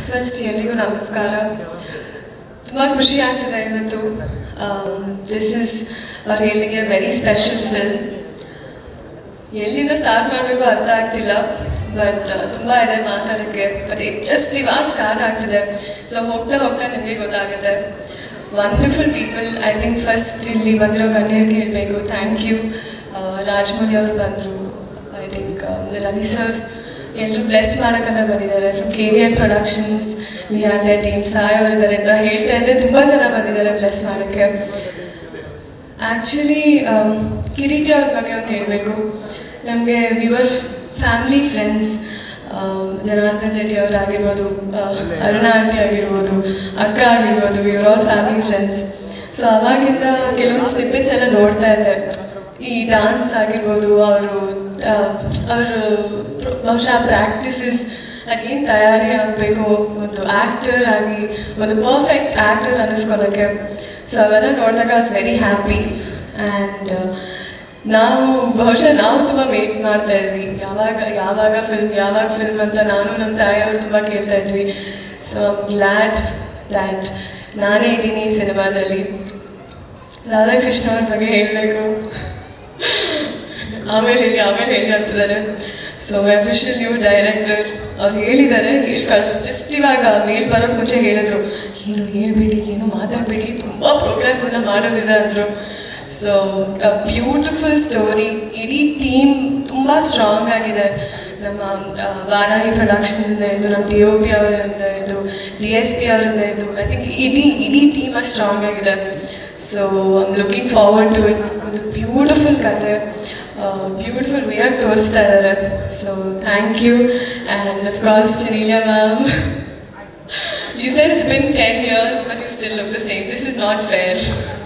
first ಎಲ್ರಿಗೂ ನಮಸ್ಕಾರ ತುಂಬ ಖುಷಿ ಆಗ್ತಿದೆ ಇವತ್ತು ದಿಸ್ ಇಸ್ ಅವ್ರು ಹೇಳಿಗೆ ವೆರಿ ಸ್ಪೆಷಲ್ ಫಿಲ್ಮ್ ಎಲ್ಲಿಂದ ಸ್ಟಾರ್ಟ್ ಮಾಡಬೇಕು ಅರ್ಥ ಆಗ್ತಿಲ್ಲ ಬಟ್ ತುಂಬ ಇದೆ ಮಾತಾಡೋಕ್ಕೆ ಬಟ್ ಇಟ್ ಜಸ್ಟ್ ಇವಾಗ ಸ್ಟಾರ್ಟ್ ಆಗ್ತಿದೆ ಸೊ ಹೋಗ್ತಾ ಹೋಗ್ತಾ ನಿಮಗೆ ಗೊತ್ತಾಗುತ್ತೆ wonderful people I think first ಇಲ್ಲಿ ಬಂದಿರೋ ಗಣ್ಯರಿಗೆ ಹೇಳಬೇಕು ಥ್ಯಾಂಕ್ ಯು ರಾಜಮೌಳಿ ಅವರು ಬಂದರು ಐ ಥಿಂಕ್ ರವಿ ಸರ್ ಎಲ್ಲರೂ ಬ್ಲೆಸ್ ಮಾಡೋಕ್ಕಂತ ಬಂದಿದ್ದಾರೆ from K V N productions we have the team Sai ಅವರಿದ್ದಾರೆ ಅಂತ ಹೇಳ್ತಾ ಇದ್ದರೆ ತುಂಬ ಜನ ಬಂದಿದ್ದಾರೆ ಬ್ಲೆಸ್ ಮಾಡೋಕ್ಕೆ ಆ್ಯಕ್ಚುಲಿ ಕಿರೀಟಿ ಅವ್ರ ಬಗ್ಗೆ ಒಂದು ಹೇಳಬೇಕು ನಮಗೆ ವಿವರ್ ಫ್ಯಾಮಿಲಿ ಫ್ರೆಂಡ್ಸ್ ಜನಾರ್ದನ್ ರೆಡ್ಡಿ ಅವರಾಗಿರ್ಬೋದು ಅರುಣಾ ಆಂಟಿ ಆಗಿರ್ಬೋದು ಅಕ್ಕ ಆಗಿರ್ಬೋದು ಇವ್ರ ಆಲ್ ಫ್ಯಾಮಿಲಿ ಫ್ರೆಂಡ್ಸ್ ಸೊ ಅವಾಗಿಂದ ಕೆಲವೊಂದು ಸ್ನಿಪ್ಪೆಟ್ಸ್ ಎಲ್ಲ ನೋಡ್ತಾ ಇದ್ದೆ ಈ ಡಾನ್ಸ್ ಆಗಿರ್ಬೋದು ಅವರು ಅವರು ಬಹುಶಃ ಪ್ರಾಕ್ಟೀಸಸ್ ಅದೇನು ತಯಾರಿ ಆಗಬೇಕು ಒಂದು ಆ್ಯಕ್ಟರ್ ಆಗಿ ಒಂದು ಪರ್ಫೆಕ್ಟ್ ಆ್ಯಕ್ಟರ್ ಅನ್ನಿಸ್ಕೊಳ್ಳೋಕ್ಕೆ ಸೊ ಅವೆಲ್ಲ ನೋಡಿದಾಗ I was very happy and ನಾವು ಬಹುಶಃ ನಾವು ತುಂಬ ವೇಟ್ ಮಾಡ್ತಾ ಇದ್ವಿ ಯಾವಾಗ ಯಾವಾಗ ಫಿಲ್ಮ್ ಯಾವಾಗ ಫಿಲ್ಮ್ ಅಂತ ನಾನು ನಮ್ಮ ತಾಯಿಯವರು ತುಂಬ ಕೇಳ್ತಾ ಇದ್ವಿ ಸೊ ಗ್ಲ್ಯಾಡ್ ದ್ಯಾಟ್ ನಾನೇ ಇದ್ದೀನಿ ಈ ಸಿನಿಮಾದಲ್ಲಿ ರಾಧಾಕೃಷ್ಣ ಅವ್ರ ಬಗ್ಗೆ ಹೇಳಬೇಕು ಆಮೇಲೆ ಹೇಳಿ ಆಮೇಲೆ ಹೇಳಿ ಅಂತಿದ್ದಾರೆ ಸೊ ಅಫಿಷಿಯಲ್ ನ್ಯೂ ಡೈರೆಕ್ಟರ್ ಅವ್ರು ಹೇಳಿದ್ದಾರೆ ಹೇಳಿ ಕಳ್ಸಿ ಜಸ್ಟ್ ಇವಾಗ ಮೇಲ್ ಬರೋಕ್ಕೆ ಮುಂಚೆ ಹೇಳಿದ್ರು ಏನು ಹೇಳ್ಬೇಡಿ ಏನು ಮಾತಾಡಬೇಡಿ ತುಂಬ ಪ್ರೋಗ್ರಾಮ್ಸನ್ನು ಮಾಡೋದಿದೆ ಅಂದರು ಸೊ ಬ್ಯೂಟಿಫುಲ್ ಸ್ಟೋರಿ ಇಡೀ ಟೀಮ್ ತುಂಬ ಸ್ಟ್ರಾಂಗ್ ಆಗಿದೆ ನಮ್ಮ ಆ, ವಾರಾಹಿ ಪ್ರೊಡಕ್ಷನ್ಸಿಂದ ಹಿಡಿದು ನಮ್ಮ ಡಿ ಒ ಪಿ ಅವರಿಂದ ಹಿಡಿದು ಡಿ ಎಸ್ ಪಿ ಅವರಿಂದ ಹಿಡಿದು ಐ ಥಿಂಕ್ ಇಡೀ ಇಡೀ ಟೀಮ್ ಅಷ್ಟು ಸ್ಟ್ರಾಂಗ್ ಆಗಿದೆ so I'm looking forward to it ಒಂದು ಬ್ಯೂಟಿಫುಲ್ ಕತೆ ಬ್ಯೂಟಿಫುಲ್ ವೇಯಾಗಿ ತೋರಿಸ್ತಾ ಇದ್ದಾರೆ so thank you and of course Genelia ma'am you said it's been ten years but you still look the same this is not fair